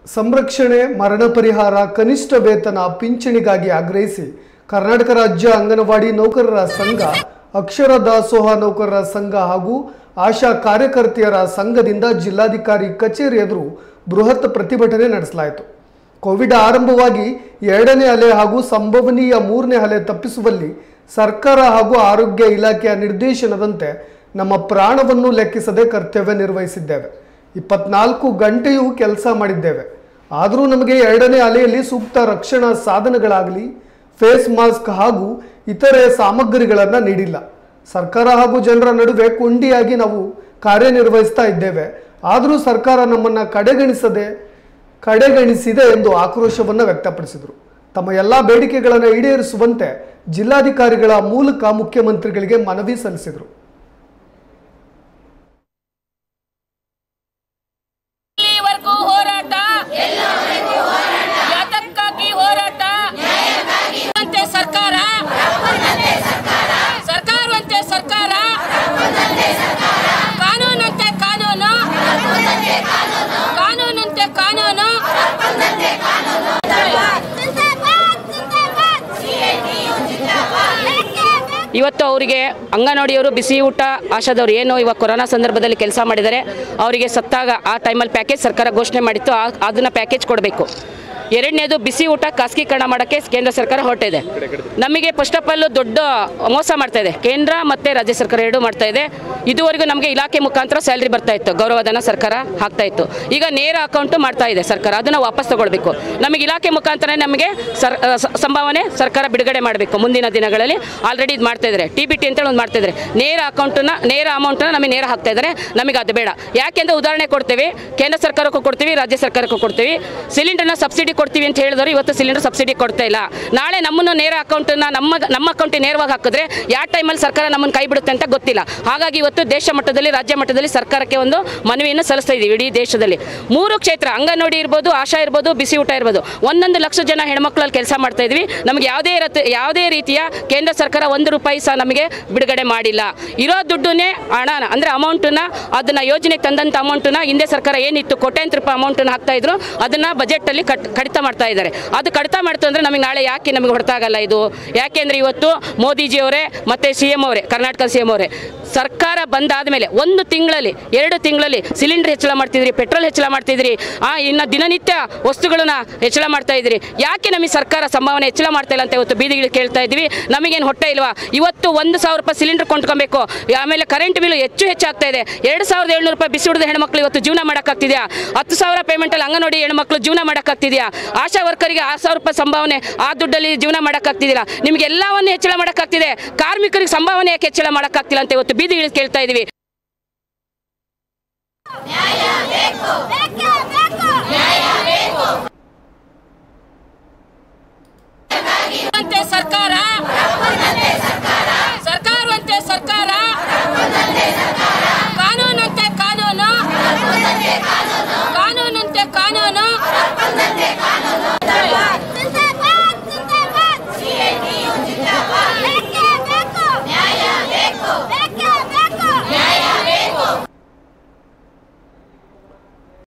ಸಂರಕ್ಷಣೆ ಮರಣ ಪರಿಹಾರ ಕನಿಷ್ಠ ವೇತನ ಪಿಂಚಣಿಗಾಗಿ ಆಗ್ರಹಿಸಿ ಕರ್ನಾಟಕ ರಾಜ್ಯ ಅಂಗನವಾಡಿ ನೌಕರರ ಸಂಘ ಅಕ್ಷರ ದಾಸೋಹ ನೌಕರರ ಸಂಘ ಹಾಗೂ ಆಶಾ ಕಾರ್ಯಕರ್ತೆಯರ ಸಂಘದಿಂದ ಜಿಲ್ಲಾಧಿಕಾರಿ ಕಚೇರಿ ಎದುರು ಬೃಹತ್ ಪ್ರತಿಭಟನೆ ನಡೆಸಲಾಯಿತು ಕೋವಿಡ್ ಆರಂಭವಾಗಿ ಎರಡನೇ ಅಲೆ ಹಾಗೂ ಸಂಭವನೀಯ ಮೂರನೇ ಅಲೆ ತಪ್ಪಿಸುವಲ್ಲಿ ಸರ್ಕಾರ ಹಾಗೂ ಆರೋಗ್ಯ ಇಲಾಖೆಯ ನಿರ್ದೇಶನದಂತೆ ನಮ್ಮ ಪ್ರಾಣವನ್ನು ಲೆಕ್ಕಿಸದೆ ಕರ್ತವ್ಯ ನಿರ್ವಹಿಸಿದ್ದೇವೆ ಇಪ್ಪತ್ನಾಲ್ಕು ಗಂಟೆಯೂ ಕೆಲಸ ಮಾಡಿದ್ದೇವೆ ಆದರೂ ನಮಗೆ ಎರಡನೇ ಅಲೆಯಲ್ಲಿ ಸೂಕ್ತ ರಕ್ಷಣಾ ಸಾಧನಗಳಾಗಲಿ ಫೇಸ್ ಮಾಸ್ಕ್ ಹಾಗೂ ಇತರೆ ಸಾಮಗ್ರಿಗಳನ್ನು ನೀಡಿಲ್ಲ ಸರ್ಕಾರ ಹಾಗೂ ಜನರ ನಡುವೆ ಕೊಂಡಿಯಾಗಿ ನಾವು ಕಾರ್ಯನಿರ್ವಹಿಸ್ತಾ ಇದ್ದೇವೆ ಆದರೂ ಸರ್ಕಾರ ನಮ್ಮನ್ನು ಕಡೆಗಣಿಸದೆ ಕಡೆಗಣಿಸಿದೆ ಎಂದು ಆಕ್ರೋಶವನ್ನು ವ್ಯಕ್ತಪಡಿಸಿದರು ತಮ್ಮ ಎಲ್ಲ ಬೇಡಿಕೆಗಳನ್ನು ಈಡೇರಿಸುವಂತೆ ಜಿಲ್ಲಾಧಿಕಾರಿಗಳ ಮೂಲಕ ಮುಖ್ಯಮಂತ್ರಿಗಳಿಗೆ ಮನವಿ ಸಲ್ಲಿಸಿದರು ಇಲ್ಲಿವರೆಗೂ ಹೋರಾಟ ಯಾತಕ್ಕಾಗಿ ಹೋರಾಟ ಅಂತೆ ಸರ್ಕಾರ ಸರ್ಕಾರವಂತೆ ಸರ್ಕಾರ ಕಾನೂನಂತೆ ಕಾನೂನು ಕಾನೂನಂತೆ ಕಾನೂನು ಇವತ್ತು ಅವರಿಗೆ ಅಂಗನವಾಡಿಯವರು ಬಿಸಿ ಊಟ ಆಶಾದವರು ಏನು ಇವಾಗ ಕೊರೋನಾ ಸಂದರ್ಭದಲ್ಲಿ ಕೆಲಸ ಮಾಡಿದ್ದಾರೆ ಅವರಿಗೆ ಸತ್ತಾಗ ಆ ಟೈಮಲ್ಲಿ ಪ್ಯಾಕೇಜ್ ಸರ್ಕಾರ ಘೋಷಣೆ ಮಾಡಿತ್ತು ಆ- ಅದನ್ನ ಪ್ಯಾಕೇಜ್ ಕೊಡಬೇಕು ಎರಡನೇದು ಬಿಸಿ ಊಟ ಖಾಸಗೀಕರಣ ಮಾಡೋಕ್ಕೆ ಕೇಂದ್ರ ಸರ್ಕಾರ ಹೊರಟಿದೆ ನಮಗೆ ಫಸ್ಟ್ ಆಫ್ ಆಲ್ ದೊಡ್ಡ ಮೋಸ ಮಾಡ್ತಾ ಇದೆ ಕೇಂದ್ರ ಮತ್ತು ರಾಜ್ಯ ಸರ್ಕಾರ ಎರಡೂ ಮಾಡ್ತಾ ಇದೆ ಇದುವರೆಗೂ ನಮಗೆ ಇಲಾಖೆ ಮುಖಾಂತರ ಸ್ಯಾಲ್ರಿ ಬರ್ತಾ ಇತ್ತು ಗೌರವಧನ ಸರ್ಕಾರ ಹಾಕ್ತಾ ಇತ್ತು ಈಗ ನೇರ ಅಕೌಂಟು ಮಾಡ್ತಾ ಇದೆ ಸರ್ಕಾರ ಅದನ್ನು ವಾಪಸ್ ತಗೊಳ್ಬೇಕು ನಮಗೆ ಇಲಾಖೆ ಮುಖಾಂತರ ನಮಗೆ ಸರ್ ಆ, ಸ- ಸಂಭಾವನೆ ಸರ್ಕಾರ ಬಿಡುಗಡೆ ಮಾಡಬೇಕು ಮುಂದಿನ ದಿನಗಳಲ್ಲಿ ಆಲ್ರೆಡಿ ಇದು ಮಾಡ್ತಾ ಇದ್ದಾರೆ ಟಿ ಬಿ ಟಿ ಅಂತೇಳಿ ಒಂದು ಮಾಡ್ತಾ ಇದ್ದಾರೆ ನೇರ ಅಕೌಂಟನ್ನ ನೇರ ಅಮೌಂಟನ್ನ ನಮಗೆ ನೇರ ಹಾಕ್ತಾ ಇದ್ದಾರೆ ನಮಗೆ ಅದು ಬೇಡ ಯಾಕೆಂದ್ರೆ ಉದಾಹರಣೆ ಕೊಡ್ತೀವಿ ಕೇಂದ್ರ ಸರ್ಕಾರಕ್ಕೂ ಕೊಡ್ತೀವಿ ರಾಜ್ಯ ಸರ್ಕಾರಕ್ಕೂ ಕೊಡ್ತೀವಿ ಸಿಲಿಂಡರ್ನ ಸಬ್ಸಿಡಿ ಕೊಡ್ತೀವಿ ಅಂತ ಹೇಳಿದ್ರು ಇವತ್ತು ಸಿಲಿಂಡರ್ ಸಬ್ಸಿಡಿ ಕೊಡ್ತಾ ಇಲ್ಲ ನಾಳೆ ನಮ್ಮನ್ನು ನೇರ ಅಕೌಂಟನ್ನ ನಮ್ಮ ನಮ್ಮ ಅಕೌಂಟಿಗೆ ನೇರವಾಗಿ ಹಾಕಿದ್ರೆ ಯಾವ ಟೈಮಲ್ಲಿ ಸರ್ಕಾರ ನಮ್ಮನ್ನು ಕೈ ಬಿಡುತ್ತೆ ಅಂತ ಗೊತ್ತಿಲ್ಲ ಹಾಗಾಗಿ ಇವತ್ತು ದೇಶ ಮಟ್ಟದಲ್ಲಿ ರಾಜ್ಯ ಮಟ್ಟದಲ್ಲಿ ಸರ್ಕಾರಕ್ಕೆ ಒಂದು ಮನವಿಯನ್ನು ಸಲ್ಲಿಸ್ತಾ ಇದ್ದೀವಿ ಇಡೀ ದೇಶದಲ್ಲಿ ಮೂರು ಕ್ಷೇತ್ರ ಅಂಗನವಾಡಿ ಇರ್ಬೋದು ಆಶಾ ಇರ್ಬೋದು ಬಿಸಿ ಊಟ ಇರ್ಬೋದು ಒಂದೊಂದು ಲಕ್ಷ ಜನ ಹೆಣ್ಮಕ್ಳಲ್ಲಿ ಕೆಲಸ ಮಾಡ್ತಾ ಇದ್ವಿ ನಮಗೆ ಯಾವುದೇ ರತ್ ಯಾವುದೇ ರೀತಿಯ ಕೇಂದ್ರ ಸರ್ಕಾರ ಒಂದು ರೂಪಾಯಿ ಸಹ ನಮಗೆ ಬಿಡುಗಡೆ ಮಾಡಿಲ್ಲ ಇರೋ ದುಡ್ಡನ್ನೇ ಹಣನ ಅಂದರೆ ಅಮೌಂಟನ್ನ ಅದನ್ನ ಯೋಜನೆ ತಂದಂಥ ಅಮೌಂಟನ್ನ ಹಿಂದೆ ಸರ್ಕಾರ ಏನಿತ್ತು ಕೋಟ್ಯಾಂತರ ರೂಪಾಯಿ ಅಮೌಂಟನ್ನು ಹಾಕ್ತಾ ಇದ್ರು ಅದನ್ನ ಬಜೆಟಲ್ಲಿ ಕಟ್ ಕಡಿತ ಮಾಡ್ತಾ ಇದ್ದಾರೆ ಅದು ಕಡಿತ ಮಾಡ್ತು ಅಂದರೆ ನಮಗೆ ನಾಳೆ ಯಾಕೆ ನಮಗೆ ಹೊರತಾಗಲ್ಲ ಇದು ಯಾಕೆಂದ್ರೆ ಇವತ್ತು ಮೋದಿಜಿಯವರೇ ಮತ್ತು ಸಿ ಎಮ್ ಅವರೇ ಕರ್ನಾಟಕ ಸಿ ಎಮ್ ಅವರೇ ಸರ್ಕಾರ ಬಂದಾದ ಮೇಲೆ ಒಂದು ತಿಂಗಳಲ್ಲಿ ಎರಡು ತಿಂಗಳಲ್ಲಿ ಸಿಲಿಂಡರ್ ಹೆಚ್ಚಳ ಮಾಡ್ತಿದ್ರಿ ಪೆಟ್ರೋಲ್ ಹೆಚ್ಚಳ ಮಾಡ್ತಿದ್ರಿ ಆ ಇನ್ನು ದಿನನಿತ್ಯ ವಸ್ತುಗಳನ್ನ ಹೆಚ್ಚಳ ಮಾಡ್ತಾ ಇದ್ರಿ ಯಾಕೆ ನಮಗೆ ಸರ್ಕಾರ ಸಂಭಾವನೆ ಹೆಚ್ಚಳ ಮಾಡ್ತಾ ಇಲ್ಲ ಅಂತ ಇವತ್ತು ಬೀದಿಗಳು ಕೇಳ್ತಾ ಇದ್ವಿ ನಮಗೇನು ಹೊಟ್ಟೆ ಇಲ್ವಾ ಇವತ್ತು ಒಂದು ಸಾವಿರ ರೂಪಾಯಿ ಸಿಲಿಂಡರ್ ಕೊಂಡ್ಕೊಬೇಕು ಆಮೇಲೆ ಕರೆಂಟ್ ಬಿಲ್ ಹೆಚ್ಚು ಹೆಚ್ಚಾಗ್ತಾ ಇದೆ ಎರಡು ಸಾವಿರದ ಏಳ್ನೂರು ರೂಪಾಯಿ ಬಿಸಿ ಹಿಡಿದ ಹೆಣ್ಮಕ್ಳು ಇವತ್ತು ಜೀವನ ಮಾಡೋಕ್ಕಾಗ್ತಿದೆಯಾ ಹತ್ತು ಸಾವಿರ ಪೇಮೆಂಟಲ್ಲಿ ಅಂಗನವಾಡಿ ಹೆಣ್ಮಕ್ಳು ಜೀವನ ಮಾಡೋಕ್ಕಾಗ್ತಿದೆಯಾ ಆಶಾ ವರ್ಕರಿಗೆ ಆರು ಸಾವಿರ ರೂಪಾಯಿ ಸಂಭಾವನೆ ಆ ದುಡ್ಡಲ್ಲಿ ಜೀವನ ಮಾಡೋಕ್ಕಾಗ್ತಿದ್ದಿಲ್ಲ ನಿಮ್ಗೆ ಎಲ್ಲವನ್ನು ಹೆಚ್ಚಳ ಮಾಡೋಕ್ಕಾಗ್ತಿದೆ ಕಾರ್ಮಿಕರಿಗೆ ಸಂಭಾವನೆ ಯಾಕೆ ಹೆಚ್ಚಳ ಮಾಡೋಕ್ಕಾಗ್ತಿಲ್ಲ ಅಂತ ಇವತ್ತು ಬೀದಿಗಳು ಕೇಳ್ತಾ ಇದೀವಿ ಅಂತೆ ಸರ್ಕಾರ